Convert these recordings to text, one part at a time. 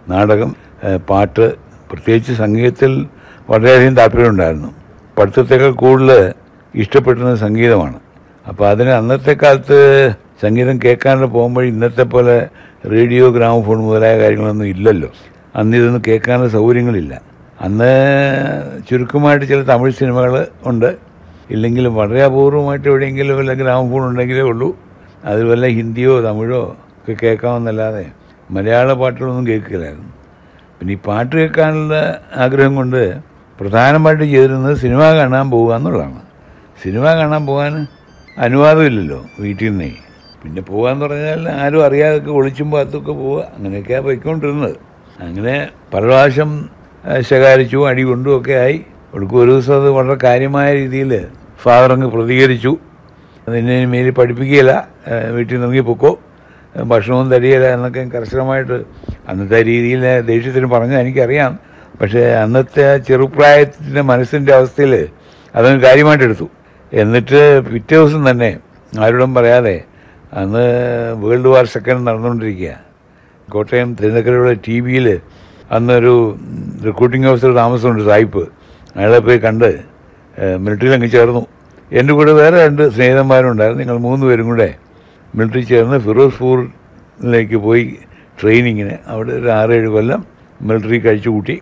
നാടകം ഏഹ് പാട്ട് പ്രത്യേകിച്ച് സംഗീതത്തിൽ വളരെയധികം താല്പര്യമുണ്ടായിരുന്നു പഠിത്തത്തേക്കാൾ കൂടുതൽ ഇഷ്ടപ്പെട്ടിരുന്നത് സംഗീതമാണ് അപ്പോൾ അതിന് അന്നത്തെ കാലത്ത് സംഗീതം കേൾക്കാണ്ട് പോകുമ്പോൾ ഇന്നത്തെ പോലെ റേഡിയോ ഗ്രാമഫോൺ മുതലായ കാര്യങ്ങളൊന്നും ഇല്ലല്ലോ അന്ന് ഇതൊന്നും കേൾക്കാനുള്ള സൗകര്യങ്ങളില്ല അന്ന് ചുരുക്കമായിട്ട് ചില തമിഴ് സിനിമകൾ ഉണ്ട് ഇല്ലെങ്കിലും വളരെ അപൂർവമായിട്ട് എവിടെയെങ്കിലും വല്ല ഗ്രാമഫോൺ ഉണ്ടെങ്കിലേ ഉള്ളൂ അതിൽ വല്ല ഹിന്ദിയോ തമിഴോ ഒക്കെ കേൾക്കാമെന്നല്ലാതെ മലയാള പാട്ടുകളൊന്നും കേൾക്കില്ലായിരുന്നു പിന്നെ ഈ പാട്ട് കേൾക്കാനുള്ള ആഗ്രഹം കൊണ്ട് പ്രധാനമായിട്ട് ചെയ്തിരുന്നത് സിനിമ കാണാൻ പോകുക എന്നുള്ളതാണ് സിനിമ കാണാൻ പോകാൻ അനുവാദമില്ലല്ലോ വീട്ടിൽ നിന്നേ പിന്നെ പോകാന്ന് പറഞ്ഞാൽ ആരും അറിയാതൊക്കെ ഒളിച്ചും പാത്തൊക്കെ പോവുക അങ്ങനെയൊക്കെയാണ് പോയിക്കൊണ്ടിരുന്നത് അങ്ങനെ പല പ്രാവശ്യം ആ, ശകാരിച്ചു അടി കൊണ്ടും ഒക്കെ ആയി ഒടുക്കും ഒരു ദിവസം അത് വളരെ കാര്യമായ രീതിയിൽ ഫാദർ അങ്ങ് പ്രതികരിച്ചു നിന്നെ മേലിൽ പഠിപ്പിക്കുകയില്ല ആ, വീട്ടിൽ നിന്ന് ഇറങ്ങി പൊക്കോ ഭക്ഷണവും തരികയില്ല എന്നൊക്കെ കർശനമായിട്ട് അന്നത്തെ രീതിയിൽ ദേഷ്യത്തിന് പറഞ്ഞത് എനിക്കറിയാം പക്ഷേ അന്നത്തെ ആ ചെറുപ്രായത്തിൻ്റെ മനസ്സിൻ്റെ അവസ്ഥയിൽ അതങ്ങ് കാര്യമായിട്ട് എടുത്തു എന്നിട്ട് പിറ്റേ ദിവസം തന്നെ ആരോടും പറയാതെ അന്ന് വേൾഡ് വാർ സെക്കൻഡ് നടന്നുകൊണ്ടിരിക്കുക കോട്ടയം തിരുനക്കരയുടെ ടി വിയിൽ അന്നൊരു റിക്രൂട്ടിംഗ് ഓഫീസർ താമസമുണ്ട് സായിപ്പ് അയാളെ പോയി കണ്ട് മിലിറ്ററിയിൽ അങ്ങ് ചേർന്നു എൻ്റെ കൂടെ വേറെ രണ്ട് സ്നേഹിതന്മാരുണ്ടായിരുന്നു ഞങ്ങൾ മൂന്ന് പേരും കൂടെ മിലിറ്ററി ചേർന്ന് ഫിറോസ്പൂരിലേക്ക് പോയി ട്രെയിനിങ്ങിന് അവിടെ ഒരു ആറേഴ് കൊല്ലം മിലിറ്ററി കഴിച്ചു കൂട്ടി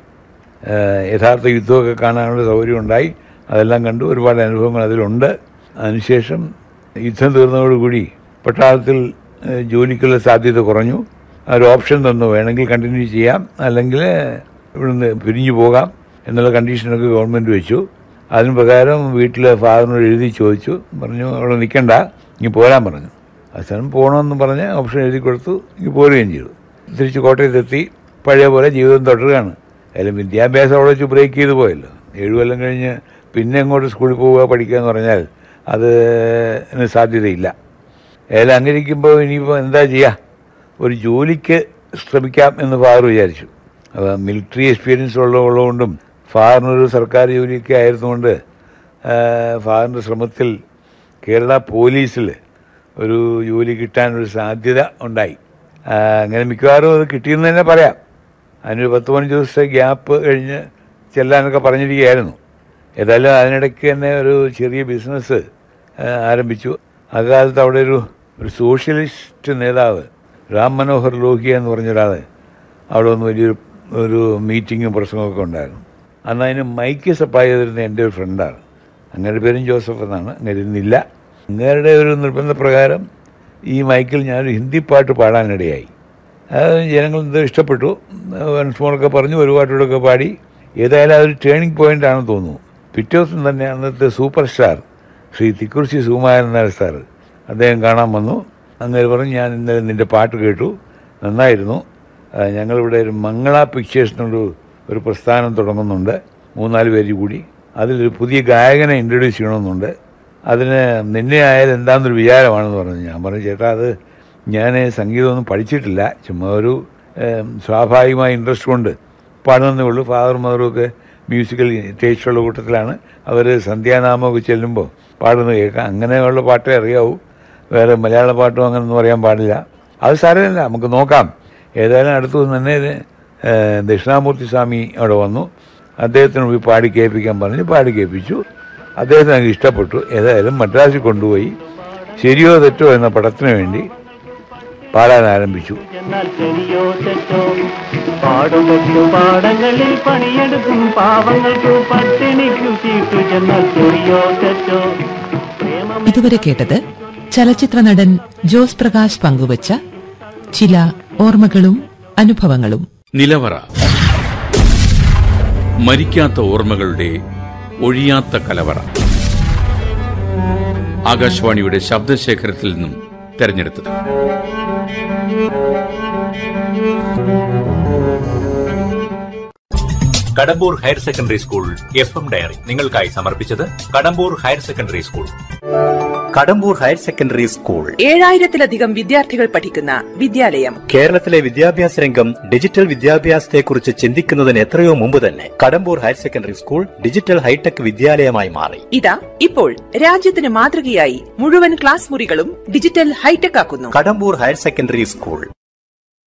ഏഹ് യഥാർത്ഥ യുദ്ധമൊക്കെ കാണാനുള്ള സൗകര്യം ഉണ്ടായി അതെല്ലാം കണ്ടു ഒരുപാട് അനുഭവങ്ങൾ അതിലുണ്ട് അതിനുശേഷം യുദ്ധം തീർന്നതോടുകൂടി പട്ടാളത്തിൽ ഏഹ് ജോലിക്കുള്ള സാധ്യത കുറഞ്ഞു ആ ഒരു ഓപ്ഷൻ തന്നു വേണമെങ്കിൽ കണ്ടിന്യൂ ചെയ്യാം അല്ലെങ്കിൽ ഇവിടുന്ന് പിരിഞ്ഞു പോകാം എന്നുള്ള കണ്ടീഷനൊക്കെ ഗവൺമെൻറ് വെച്ചു അതിന് പ്രകാരം വീട്ടിൽ ഫാദറിനോട് എഴുതി ചോദിച്ചു പറഞ്ഞു അവിടെ നിൽക്കണ്ട ഇനി പോരാൻ പറഞ്ഞു അവസാനം പോകണമെന്ന് പറഞ്ഞ് ഓപ്ഷൻ എഴുതി കൊടുത്തു ഇനി പോരുകയും ചെയ്തു തിരിച്ച് കോട്ടയത്തെത്തി പഴയ പോലെ ജീവിതം തുടരുകയാണ് അതിലും വിദ്യാഭ്യാസം അവിടെ വെച്ച് ബ്രേക്ക് ചെയ്ത് പോയല്ലോ ഏഴു കൊല്ലം കഴിഞ്ഞ് പിന്നെ അങ്ങോട്ട് സ്കൂളിൽ പോവുക പഠിക്കുക എന്ന് പറഞ്ഞാൽ അത് ന് സാധ്യതയില്ല ഏതായാലും അങ്ങനെ ഇരിക്കുമ്പോൾ ഇനിയിപ്പോൾ എന്താ ചെയ്യുക ഒരു ജോലിക്ക് ശ്രമിക്കാം എന്ന് ഫാദർ വിചാരിച്ചു അപ്പോൾ മിലിറ്ററി എക്സ്പീരിയൻസ് ഉള്ള ഉള്ളതുകൊണ്ടും ഫാദറിനൊരു സർക്കാർ ജോലിയൊക്കെ ആയിരുന്നുകൊണ്ട് ആ, ഫാദറിൻ്റെ ശ്രമത്തിൽ കേരള പോലീസിൽ ഒരു ജോലി കിട്ടാനൊരു സാധ്യത ഉണ്ടായി ആ, അങ്ങനെ മിക്കവാറും അത് കിട്ടിയെന്ന് തന്നെ പറയാം അതിനൊരു പത്ത് പതിനഞ്ച് ദിവസത്തെ ഗ്യാപ്പ് കഴിഞ്ഞ് ചെല്ലാനൊക്കെ പറഞ്ഞിരിക്കുകയായിരുന്നു ഏതായാലും അതിനിടയ്ക്ക് തന്നെ ഒരു ചെറിയ ബിസിനസ് ആരംഭിച്ചു അക്കാലത്ത് അവിടെ ഒരു ഒരു സോഷ്യലിസ്റ്റ് നേതാവ് രാം മനോഹർ ലോഹിയ എന്ന് പറഞ്ഞ ഒരാൾ അവിടെ ഒന്ന് വലിയൊരു ഒരു മീറ്റിങ്ങും പ്രസംഗമൊക്കെ ഉണ്ടായിരുന്നു അന്ന് അതിന് മൈക്ക് സപ്ലൈ ചെയ്തിരുന്ന എൻ്റെ ഒരു ഫ്രണ്ടാണ് അങ്ങയുടെ പേരും ജോസഫ് എന്നാണ് അങ്ങനെ ഇരുന്നില്ല അങ്ങേരുടെ ഒരു നിർബന്ധപ്രകാരം ഈ മൈക്കിൽ ഞാനൊരു ഹിന്ദി പാട്ട് പാടാനിടയായി അത് ജനങ്ങൾ എന്തോ ഇഷ്ടപ്പെട്ടു വൻസ്മോളൊക്കെ പറഞ്ഞു ഒരു പാട്ടോടൊക്കെ പാടി ഏതായാലും അതൊരു ടേണിംഗ് പോയിന്റ് ആണെന്ന് തോന്നുന്നു പിറ്റേ ദിവസം തന്നെ അന്നത്തെ super star Sri Thikkurissi Sukumaran Nair sir അദ്ദേഹം കാണാൻ വന്നു അങ്ങനെ പറഞ്ഞു ഞാൻ ഇന്നലെ നിന്റെ പാട്ട് കേട്ടു നന്നായിരുന്നു ആ, ഞങ്ങളിവിടെ ഒരു മംഗള പിക്ചേഴ്സ് എന്നൊരു ഒരു പ്രസ്ഥാനം തുടങ്ങുന്നുണ്ട് മൂന്നാല് പേര് കൂടി അതിലൊരു പുതിയ ഗായകനെ ഇൻട്രൊഡ്യൂസ് ചെയ്യണമെന്നുണ്ട് അതിന് നിന്നെ ആയാലും എന്താണെന്നൊരു വിചാരമാണെന്ന് പറഞ്ഞു ഞാൻ പറഞ്ഞു ചേട്ടാ അത് ഞാൻ സംഗീതമൊന്നും പഠിച്ചിട്ടില്ല ചുമ്മാ ഒരു ഏം, സ്വാഭാവികമായ ഇൻട്രസ്റ്റ് കൊണ്ട് പാടുന്നതേ ഉള്ളൂ ഫാദറും മദറും ഒക്കെ മ്യൂസിക്കൽ ടേസ്റ്റുള്ള കൂട്ടത്തിലാണ് അവർ സന്ധ്യാനാമമൊക്കെ ചെല്ലുമ്പോൾ പാടുന്നത് കേൾക്കാം അങ്ങനെയുള്ള പാട്ടേ അറിയാവൂ വേറെ മലയാള പാട്ടും അങ്ങനെയൊന്നും അറിയാൻ പാടില്ല അത് സാരമില്ല നമുക്ക് നോക്കാം ഏതായാലും അടുത്ത് വന്ന് തന്നെ ഏ, ദക്ഷിണാമൂർത്തി സ്വാമി അവിടെ വന്നു അദ്ദേഹത്തിന് പോയി പാടി കേൾപ്പിക്കാൻ പറഞ്ഞു പാടി കേൾപ്പിച്ചു അദ്ദേഹത്തിന് എനിക്ക് ഇഷ്ടപ്പെട്ടു ഏതായാലും മദ്രാസിൽ കൊണ്ടുപോയി ശരിയോ തെറ്റോ എന്ന പടത്തിന് വേണ്ടി പാടാൻ ആരംഭിച്ചു എന്നാൽ ശരിയോ തെറ്റോ പാടുപെട്ടു പാടങ്ങളിൽ പണിയെടുക്കും പാവങ്ങൾക്കു പട്ടിണിക്കു ചീട്ടു ചെന്നാൽ ശരിയോ തെറ്റോ പ്രേമം ഇതുവരെ കേട്ടത് ചലച്ചിത്ര നടൻ ജോസ് പ്രകാശ് പങ്കുവച്ച ചില ഓർമ്മകളും അനുഭവങ്ങളും നിലവറ മരിക്കാത്ത ഓർമ്മകളുടെ ഒഴിയാത്ത കലവറ ആകാശവാണിയുടെ ശബ്ദശേഖരത്തിൽ നിന്നും തെരഞ്ഞെടുത്തത് Kadambur higher secondary school F M diary നിങ്ങൾക്കായി സമർപ്പിച്ചത് Kadambur higher secondary school Kadambur higher secondary school ഏഴായിരത്തിലധികം വിദ്യാർത്ഥികൾ പഠിക്കുന്ന വിദ്യാലയം കേരളത്തിലെ വിദ്യാഭ്യാസ രംഗം ഡിജിറ്റൽ വിദ്യാഭ്യാസത്തെക്കുറിച്ച് ചിന്തിക്കുന്നതിന് എത്രയോ മുമ്പ് തന്നെ Kadambur higher secondary school digital hitech വിദ്യാലയമായി മാറി ഇതാ ഇപ്പോൾ രാജ്യത്തിന് മാതൃകയായി മുഴുവൻ ക്ലാസ് മുറികളും ഡിജിറ്റൽ ഹൈടെക് ആക്കുന്നു കടമ്പൂർ ഹയർ സെക്കൻഡറി സ്കൂൾ